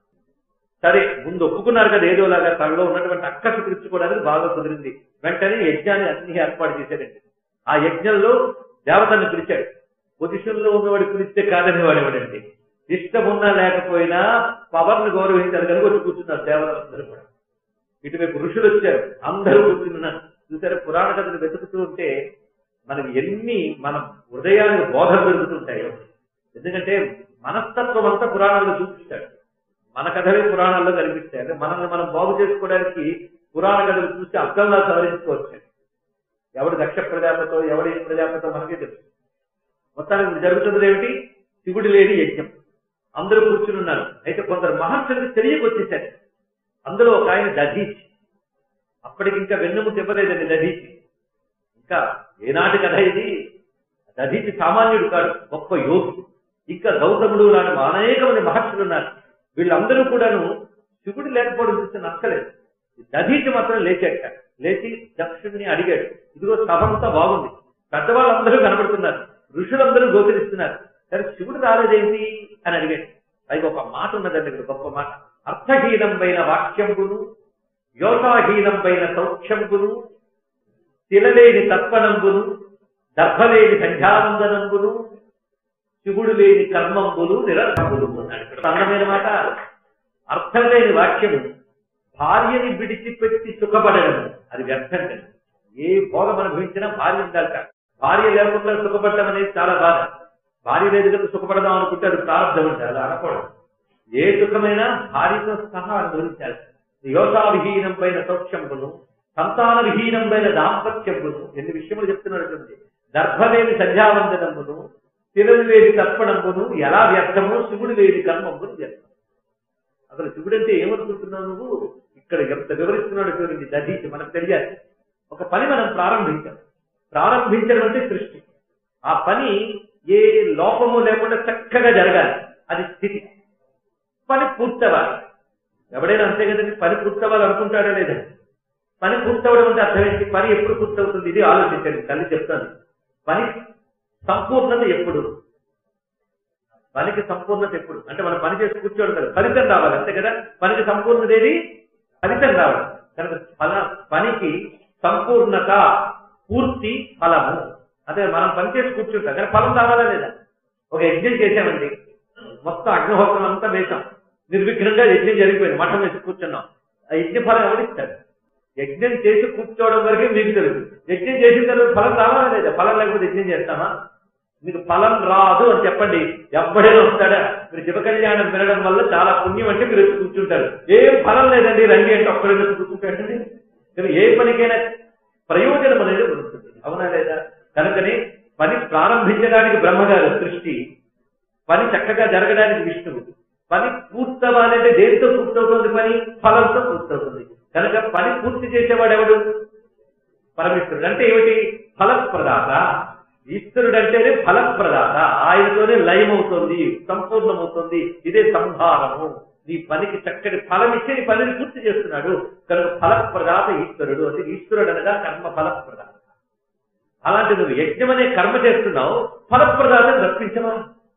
సరే ముందు ఒప్పుకున్నారు కదా ఏదోలాగా తనలో ఉన్నటువంటి అక్కసు తీర్చుకోవడానికి బాగా కుదిరింది వెంటనే యజ్ఞాన్ని అన్ని ఏర్పాటు చేశాడండి ఆ యజ్ఞంలో దేవతని పిలిచాడు పొజిషన్ లో ఉన్నవాడు పిలిస్తే కాదని వాడేవాడండి ఇష్టం ఉన్నా లేకపోయినా పవర్ ని గౌరవించాలి కనుక వచ్చి కూర్చున్నారు దేవతలందరూ కూడా ఇటువైపు ఋషులు వచ్చారు అందరూ కూర్చున్నారు చూసారు పురాణ కథలు వెతుకుతూ ఉంటే మనకి ఎన్ని మన హృదయానికి బోధ పెరుగుతుంటాయో ఎందుకంటే మనస్తత్వం అంతా పురాణాల్లో చూపిస్తాడు మన కథలే పురాణాల్లో కనిపిస్తాయి అంటే మనల్ని మనం బాగు చేసుకోవడానికి పురాణ కథలు చూసి అర్థంలా సవరించుకోవచ్చు ఎవడు దక్ష ప్రజాపతో ఎవడి ప్రజాపతో మనకే తెలుసు మొత్తానికి ఇప్పుడు జరుగుతున్నది ఏమిటి శివుడు లేని యజ్ఞం అందరూ కూర్చుని ఉన్నారు అయితే కొందరు మహర్షులకు తెలియకొచ్చేసారు అందులో ఒక ఆయన దధీచి అప్పటికి ఇంకా వెన్నుముద్ద ఇవ్వలేదండి దధీచి ఇంకా ఏనాటి కథ ఇది దధీచి సామాన్యుడు కాడు గొప్ప యోగి ఇంకా గౌతముడు లాంటి అనేక మంది మహర్షులు ఉన్నారు వీళ్ళందరూ కూడాను శివుడు లేకపోవడం చూస్తే నచ్చలేదు దధీచి మాత్రం లేచాట లేచి దక్షుడిని అడిగాడు ఇదిగో సభ అంతా బాగుంది పెద్దవాళ్ళందరూ కనబడుతున్నారు ఋషులందరూ గోచరిస్తున్నారు సరే శివుడు రాలేదేంటి అని అడిగాడు పైగా ఒక మాట ఉన్నదండి ఇక్కడ గొప్ప మాట అర్థహీనంపైన వాక్యంబును యోసాహీనంపైన సౌఖ్యంబును తిలలేని తత్వనంబును దర్భలేని సంధ్యానందనంబును శివుడు లేని కర్మంబులు నిరర్థములు అన్నాడు ఇక్కడ అందమైన మాట అర్థం లేని వాక్యము భార్యని విడిచిపెట్టి సుఖపడడం అది వ్యర్థం కదా ఏ భోగం అనుభవించినా భార్య ఉండాలట భార్య లేకుండా సుఖపడడం అనేది చాలా బాధ భార్య లేదు కదా సుఖపడదాం అనుకుంటే అది ప్రారంభం ఉంటుంది అలా అనకూడదు ఏ సుఖమైనా భార్యతో సహా అనుభవించాలి యోసా విహీనం పైన సౌఖ్యంబును సంతాన విహీనం పైన దాంపత్యంబును ఎన్ని విషయములు చెప్తున్నాడు చూడండి దర్భలేని సంధ్యావందనమును తిరలు లేని తర్పణంబును ఎలా వ్యర్థమో శివుడు లేని కర్మంబును వ్యర్థం అసలు శివుడు అంటే ఏమనుకుంటున్నావు నువ్వు ఇక్కడ ఎంత వివరిస్తున్నాడు చూడండి దధీచి మనకు తెలియాలి ఒక పని మనం ప్రారంభించాం ప్రారంభించడం అంటే సృష్టి ఆ పని ఏ లోపము లేకుండా చక్కగా జరగాలి అది స్థితి పని పూర్తవ్వాలి ఎవడైనా అంతే కదండి పని పూర్తవ్వాలి అనుకుంటాడా లేదా పని పూర్తవడం అంటే అర్థం ఏంటి పని ఎప్పుడు పూర్తవుతుంది ఇది ఆలోచించండి తల్లి చెప్తాను పని సంపూర్ణత ఎప్పుడు పనికి సంపూర్ణత ఎప్పుడు అంటే మనం పని చేసి కూర్చోవడం కదా ఫలితం రావాలి అంతే కదా పనికి సంపూర్ణత ఏది ఫలితం రావాలి కనుక ఫల పనికి సంపూర్ణత పూర్తి ఫలము అదే మనం పని చేసి కూర్చుంటాం కానీ ఫలం రావాలా లేదా ఒక యజ్ఞం చేశామండి మొత్తం అగ్నిహోత్రం అంతా వేశాం నిర్విఘ్నంగా యజ్ఞం జరిగిపోయింది మఠం వేసి కూర్చున్నాం ఆ యజ్ఞ ఫలం ఎవరిస్తారు యజ్ఞం చేసి కూర్చోవడం వరకే మీకు తెలుసు యజ్ఞం చేసిన తర్వాత ఫలం రావాలా లేదా ఫలం లేకపోతే యజ్ఞం చేస్తామా మీకు ఫలం రాదు అని చెప్పండి ఎవ్వడైనా వస్తాడా మీరు శివ కళ్యాణం వినడం వల్ల చాలా పుణ్యం అంటే మీరు వచ్చి కూర్చుంటారు ఏం ఫలం లేదండి రండి అంటే ఒక్కడే వచ్చి కూర్చుంటాడండి కానీ ఏ పనికైనా ప్రయోజనం అనేది ఉంటుంది అవునా లేదా కనుకనే పని ప్రారంభించడానికి బ్రహ్మగారు సృష్టి పని చక్కగా జరగడానికి విష్ణువు పని పూర్తవ్వాలంటే దేనితో పూర్తవుతుంది పని ఫలంతో పూర్తవుతుంది కనుక పని పూర్తి చేసేవాడు ఎవడు పరమేశ్వరుడు అంటే ఏమిటి ఫలప్రదాత ఈశ్వరుడు అంటేనే ఫలప్రదాత ఆయనతోనే లయమవుతుంది సంపూర్ణమవుతుంది ఇదే సంహారము నీ పనికి చక్కటి ఫలం ఇచ్చి నీ పనిని పూర్తి చేస్తున్నాడు కనుక ఫలప్రదాత ఈశ్వరుడు అంటే ఈశ్వరుడు అనగా కర్మ ఫలప్రదాత అలాంటి నువ్వు యజ్ఞం అనే కర్మ చేస్తున్నావు ఫలప్రదాతం రప్పించవా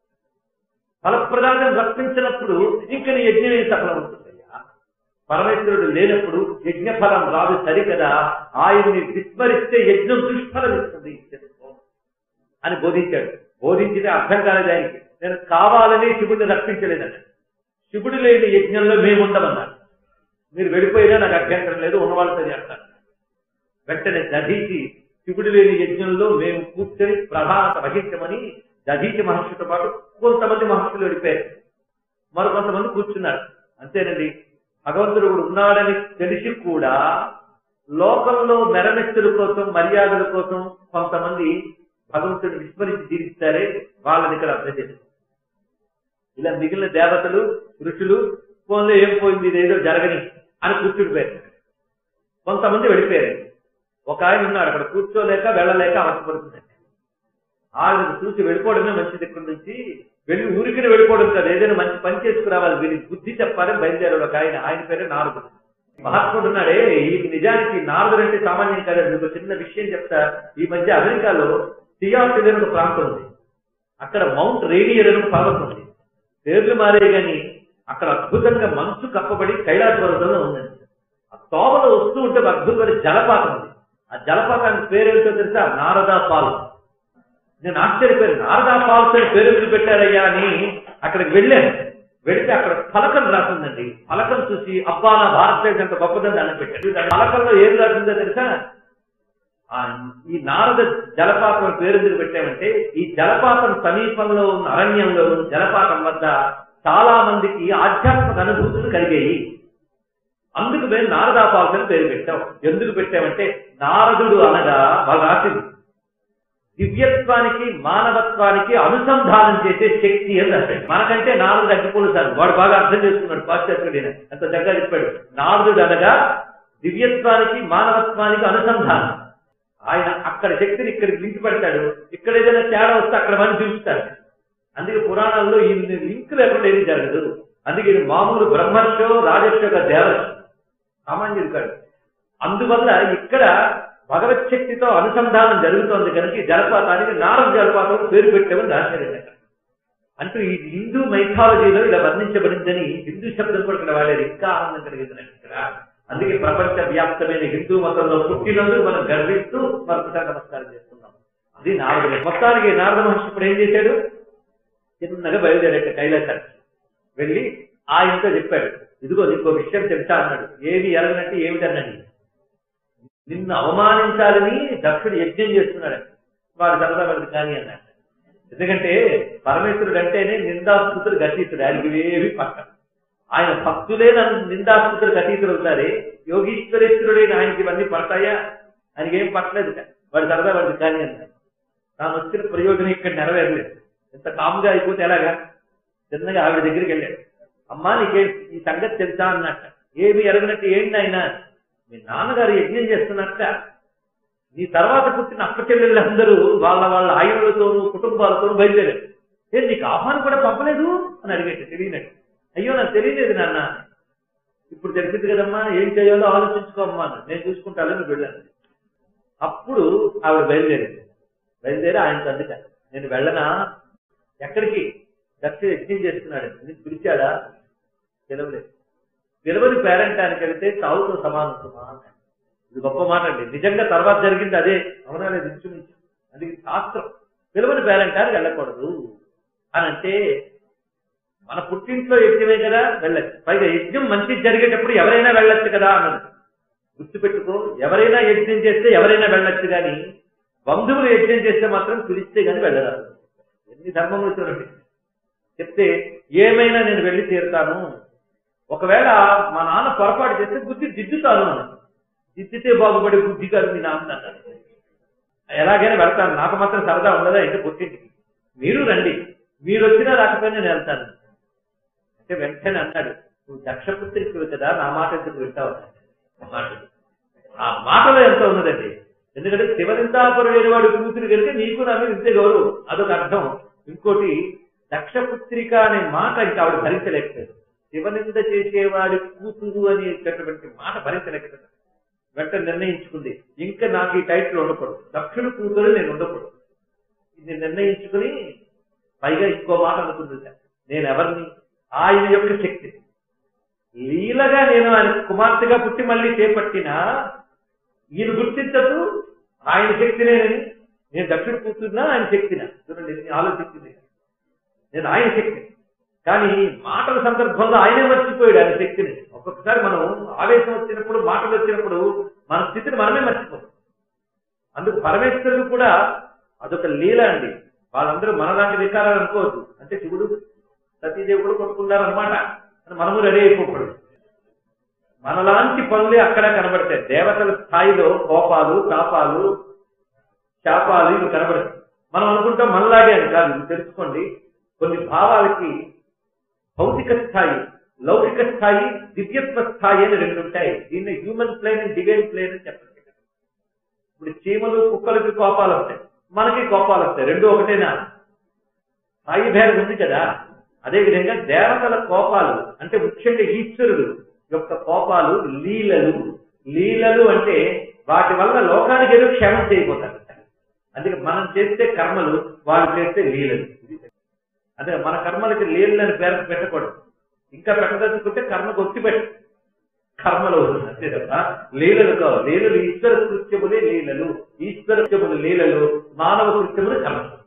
ఫలప్రదాతం రప్పించినప్పుడు ఇంకా నీ యజ్ఞం ఏం సఫలం ఉంటుందయ్యా పరమేశ్వరుడు లేనప్పుడు యజ్ఞ ఫలం రాదు సరికదా ఆయన్ని విస్మరిస్తే యజ్ఞం దుష్ఫలం ఇస్తుంది తెలుసుకో అని బోధించాడు బోధించితే అర్థం కాలేదు ఆయనకి నేను కావాలని శివుడిని రక్షించలేదన్నాడు శివుడు లేని యజ్ఞంలో మేము ఉండమన్నాడు మీరు వెళ్ళిపోయినా నాకు అభ్యంతరం లేదు ఉన్నవాళ్ళతో చేస్తాను వెంటనే దధీచి శివుడు లేని యజ్ఞంలో మేము కూర్చొని ప్రధానత వహించమని దధీచి మహర్షితో పాటు కొంతమంది మహర్షులు వెళ్ళిపోయారు మరో కొంతమంది కూర్చున్నారు అంతేనండి భగవంతుడు కూడా ఉన్నాడని తెలిసి కూడా లోకంలో మెరమెత్తుల కోసం మర్యాదల కోసం కొంతమంది భగవంతుడిని విస్మరించి జీవిస్తారే వాళ్ళని ఇక్కడ అర్థం చేస్తారు ఇలా మిగిలిన దేవతలు ఋషులు ఫోన్లో ఏం పోయింది ఇదేదో జరగని అని కూర్చుడిపోయారు కొంతమంది వెళ్ళిపోయారు ఒక ఆయన ఉన్నాడు అక్కడ కూర్చోలేక వెళ్ళలేక అవసరపడుతుందండి ఆయన చూసి వెళ్ళిపోవడమే మంచిది ఇక్కడ నుంచి వెళ్ళి ఊరికి వెళ్ళిపోవడం కాదు ఏదైనా మంచి పని చేసుకురావాలి వీరికి బుద్ధి చెప్పాలని బయలుదేరాడు ఒక ఆయన ఆయన పేరే నారదుడు మహాత్ముడు ఉన్నాడే ఈ నిజానికి నారదుడు అంటే సామాన్యం కాదండి మీకు చిన్న విషయం చెప్తా ఈ మధ్య అమెరికాలో సియాసిల్ అనే ఒక ప్రాంతం ఉంది అక్కడ మౌంట్ రేడియర్ అనే ఒక పర్వతం ఉంది పేర్లు మారే గాని అక్కడ అద్భుతంగా మంచు కప్పబడి కైలాస పర్వతంలో ఉందండి ఆ తోవలో వస్తూ ఉంటే ఒక అద్భుతమైన జలపాతం ఉంది ఆ జలపాతానికి పేరేంటో తెలుసా నారదా ఫాల్ నేను ఆశ్చర్యపోయాను నారదా ఫాల్స్ అని పేరు ఎందుకు పెట్టారయ్యా అని అక్కడికి వెళ్ళాను వెళితే అక్కడ ఫలకం రాసిందండి ఫలకం చూసి అబ్బా నా భారతదేశం ఎంత గొప్పదని దాన్ని పెట్టాడు దాని ఫలకంలో ఏం రాసిందో తెలుసా ఆ ఈ నారద జలపాతం అని పేరు ఎందుకు పెట్టామంటే ఈ జలపాతం సమీపంలో ఉన్న అరణ్యంలో ఉన్న జలపాతం వద్ద చాలా మందికి ఆధ్యాత్మిక అనుభూతులు కలిగాయి అందుకు మేము నారదా ఫాల్స్ అని పేరు పెట్టాం ఎందుకు పెట్టామంటే నారదుడు అనగా వాళ్ళు రాసింది దివ్యత్వానికి మానవత్వానికి అనుసంధానం చేసే శక్తి అని రాశాడు మనకంటే నారదుడు అగ్గిపోలు సార్ వాడు బాగా అర్థం చేసుకున్నాడు పాశ్చాత్యుడు ఎంత చక్కగా చెప్పాడు నారదుడు అనగా దివ్యత్వానికి మానవత్వానికి అనుసంధానం ఆయన అక్కడ శక్తిని ఇక్కడికి లింక్ పెడతాడు ఇక్కడ ఏదైనా తేడా వస్తే అక్కడ మంది చూపిస్తాడు అందుకే పురాణాల్లో ఈ లింక్ లేకుండా ఏది జరగదు అందుకే ఇది మామూలు బ్రహ్మర్షో రాజర్షో ఒక దేవర్షి సామాన్యుడు కాదు అందువల్ల ఇక్కడ భగవత్ శక్తితో అనుసంధానం జరుగుతోంది కనుక ఈ జలపాతానికి నారద జలపాతం పేరు పెట్టామని రాశారండి అక్కడ అంటూ ఈ హిందూ మైథాలజీలో ఇలా వర్ణించబడిందని హిందూ శబ్దం కూడా ఇక్కడ వాడేది ఇంకా ఆనందం కలిగింది ఇక్కడ అందుకే ప్రపంచ వ్యాప్తమైన హిందూ మతంలో పుట్టినందుకు మనం గర్విస్తూ మరొకసారి నమస్కారం చేస్తున్నాం అది నారదుడు మొత్తానికి నారద మహర్షి ఇప్పుడు ఏం చేశాడు చిన్నగా బయలుదేరాడు కైలాసానికి వెళ్ళి ఆయనతో చెప్పాడు ఇదిగో నీకు విషయం తెలుసా అన్నాడు ఏమి ఎరగనంటే ఏమిటన్నాడు నిన్ను అవమానించాలని దక్షుడు యజ్ఞం చేస్తున్నాడు వాడు సరదా వాడికి కానీ అన్నాడు ఎందుకంటే పరమేశ్వరుడు అంటేనే నిందాస్తుతుడు గతీతుడు ఆయనకి ఏవి పక్క ఆయన భక్తులే నన్ను నిందాస్తుతుడు గతీతుడు అవుతారే యోగీశ్వరేశ్వరుడైన ఆయనకి ఇవన్నీ పడతాయా ఆయనకి ఏం పట్టలేదు వాడు సరదా వాడికి కానీ అన్నాడు తాను వచ్చిన ప్రయోజనం ఇక్కడ నెరవేరలేదు ఎంత కామ్గా అయిపోతే ఎలాగా చిన్నగా ఆవిడ దగ్గరికి వెళ్ళాడు అమ్మా నీకే ఈ సంగతి తెలుసా అన్నట్ట ఏమి ఎరగనట్టు ఏంటి ఆయన మీ నాన్నగారు యజ్ఞం చేస్తున్నట్ట నీ తర్వాత పుట్టిన అక్క చెల్లెళ్ళందరూ వాళ్ళ వాళ్ళ ఆయువులతోనూ కుటుంబాలతోనూ బయలుదేరారు ఏ నీకు ఆహ్వానం కూడా పంపలేదు అని అడిగేట తెలియనట్టు అయ్యో నాకు తెలియలేదు నాన్న ఇప్పుడు తెలిసింది కదమ్మా ఏం చేయాలో ఆలోచించుకోమ్మా అన్నాడు. నేను చూసుకుంటాను నువ్వు వెళ్ళాను అప్పుడు ఆవిడ బయలుదేరింది బయలుదేరి ఆయనకు అందుక నేను వెళ్ళనా ఎక్కడికి దక్ష యజ్ఞం చేస్తున్నాడు నీకు పిలిచాడా పిలవలేదు పిలవని పేరెంటానికి వెళితే చావుతో సమానం సుమా అన్నాడు. ఇది గొప్ప మాట అండి నిజంగా తర్వాత జరిగింది అదే అవునా లేదు ఇంచుమించు అందుకే శాస్త్రం పిలవని పేరెంటానికి వెళ్ళకూడదు అని అంటే మన పుట్టింట్లో యజ్ఞమే కదా వెళ్ళచ్చు పైగా యజ్ఞం మంచి జరిగేటప్పుడు ఎవరైనా వెళ్ళొచ్చు కదా అన్నది గుర్తుపెట్టుకో ఎవరైనా యజ్ఞం చేస్తే ఎవరైనా వెళ్ళొచ్చు కానీ బంధువులు యజ్ఞం చేస్తే మాత్రం పిలిస్తే కానీ వెళ్ళరాదు ఎన్ని ధర్మములు చూడండి చెప్తే ఏమైనా నేను వెళ్ళి తీరుతాను ఒకవేళ మా నాన్న పొరపాటు చేస్తే బుద్ధి దిద్దుతాను అన్నాడు దిద్దితే బాగుపడే బుద్ధి కాదు మీ నాన్న అన్నాడు ఎలాగైనా వెళ్తాను నాకు మాత్రం సరదా ఉండదా ఇంటి పుట్టింటికి మీరు రండి మీరు వచ్చినా రాకపోయినా నేను వెళ్తాను అంటే వెంటనే అన్నాడు నువ్వు దక్షపుత్రికి కదా నా మాట ఎందుకు వింటావు అన్నాడు. మాట ఆ మాటలో ఎంత ఉన్నదండి ఎందుకంటే శివనిందాపరుడైన వాడు కూతురు కనుక నీకు నా మీద ఇంతే గౌరవం అదొక అర్థం ఇంకోటి దక్షపుత్రిక అనే మాట ఇంకా ఆవిడ భరించలేకపోయింది శివనింద చేసేవాడి కూతురు అనేటటువంటి మాట భరించలేకపోయింది వెంటనే నిర్ణయించుకుంది ఇంకా నాకు ఈ టైటిల్ ఉండకూడదు దక్షుడు కూతురు నేను ఉండకూడదు ఇది నిర్ణయించుకుని పైగా ఇంకో మాట అనుకుంది నేను ఎవరిని ఆయన యొక్క శక్తి లీలగా నేను ఆయన కుమార్తెగా పుట్టి మళ్ళీ చేపట్టినా ఈయన గుర్తించదు ఆయన శక్తినేనని నేను దక్షుడు కూతున్నా ఆయన శక్తినా చూడండి ఇది ఆలోచించింది నేను ఆయన శక్తి కానీ మాటల సందర్భంలో ఆయనే మర్చిపోయాడు ఆయన శక్తిని ఒక్కొక్కసారి మనం ఆవేశం వచ్చినప్పుడు మాటలు వచ్చినప్పుడు మన స్థితిని మనమే మర్చిపోతాం అందుకు పరమేశ్వరుడు కూడా అదొక లీల అండి వాళ్ళందరూ మనలాంటి వికారాలు అనుకోవద్దు అంటే శివుడు సతీదేవి కూడా కొట్టుకున్నారు అనమాట అని మనము రెడీ అయిపోకూడదు మనలాంటి పనులే అక్కడ కనబడతాయి దేవతల స్థాయిలో కోపాలు తాపాలు శాపాలు ఇవి కనబడతాయి మనం అనుకుంటాం మనలాగే అని కాదు ఇది తెలుసుకోండి కొన్ని భావాలకి భౌతిక స్థాయి లౌకిక స్థాయి దివ్యత్వ స్థాయి అని రెండు ఉంటాయి దీన్ని human plane and divine plane అని చెప్పండి ఇప్పుడు చీమలు కుక్కలకి కోపాలు వస్తాయి మనకి కోపాలు వస్తాయి రెండు ఒకటేనా స్థాయి భేదం ఉంది కదా అదేవిధంగా దేవతల కోపాలు అంటే ముఖ్యంగా ఈశ్వరుడు యొక్క కోపాలు లీలలు లీలలు అంటే వాటి వల్ల లోకానికి ఏదో క్షేమం చేయబోతారు అందుకే మనం చేస్తే కర్మలు వాళ్ళు చేస్తే లీలలు అదే మన కర్మలకి లీలలు అని పేరు పెట్టకూడదు ఇంకా పెట్టదలుచుకుంటే కర్మకు ఒత్తి పెట్టు కర్మలు అవుతుంది అంతే తప్ప లీలలు కావు లీలలు ఈశ్వర కృత్యములే లీలలు ఈశ్వర కృత్యములు లీలలు మానవ కృత్యములు కర్మలు